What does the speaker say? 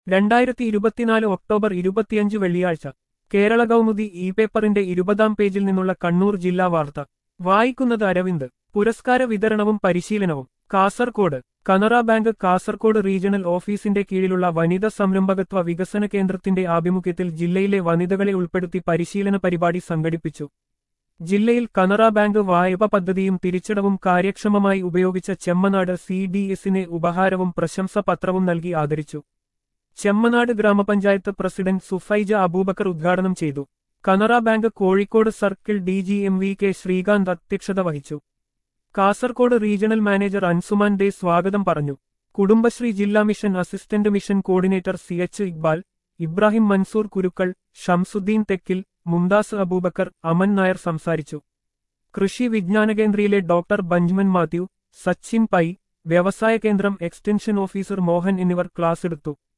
രണ്ടായിരത്തി ഇരുപത്തിനാല് ഒക്ടോബർ ഇരുപത്തിയഞ്ച് വെള്ളിയാഴ്ച കേരള കൗമുദി ഇ പേപ്പറിന്റെ ഇരുപതാം പേജിൽ നിന്നുള്ള കണ്ണൂർ ജില്ലാ വാർത്ത വായിക്കുന്നത് അരവിന്ദ് പുരസ്കാര വിതരണവും പരിശീലനവും കാസർകോട് കനറ ബാങ്ക് കാസർകോട് റീജിയണൽ ഓഫീസിന്റെ കീഴിലുള്ള വനിതാ സംരംഭകത്വ വികസന കേന്ദ്രത്തിന്റെ ആഭിമുഖ്യത്തിൽ ജില്ലയിലെ വനിതകളെ ഉൾപ്പെടുത്തി പരിശീലന പരിപാടി സംഘടിപ്പിച്ചു ജില്ലയിൽ കനറ ബാങ്ക് വായ്പ പദ്ധതിയും തിരിച്ചടവും കാര്യക്ഷമമായി ഉപയോഗിച്ച ചെമ്മനാട് സി ഡി എസിനെ ഉപഹാരവും പ്രശംസപത്രവും നൽകി ആദരിച്ചു ചെമ്മനാട് ഗ്രാമപഞ്ചായത്ത് പ്രസിഡന്റ് സുഫൈജ അബൂബക്കർ ഉദ്ഘാടനം ചെയ്തു Canara bank Kozhikode circle D G M V K Sreekanth അധ്യക്ഷത വഹിച്ചു കാസർകോട് റീജിയണൽ മാനേജർ അൻസുമാൻ ഡേ സ്വാഗതം പറഞ്ഞു കുടുംബശ്രീ ജില്ലാ mission assistant mission coordinator C H Iqbal Ibrahim Mansoor Kurukkal Shamsuddin തെക്കിൽ Mumtaz Abubakar Aman Nair സംസാരിച്ചു കൃഷി വിജ്ഞാന കേന്ദ്രയിലെ ഡോക്ടർ ബഞ്ച്മൻ മാത്യു സച്ചിൻ പൈ വ്യവസായ കേന്ദ്രം എക്സ്റ്റൻഷൻ ഓഫീസർ മോഹൻ എന്നിവർ ക്ലാസ് എടുത്തു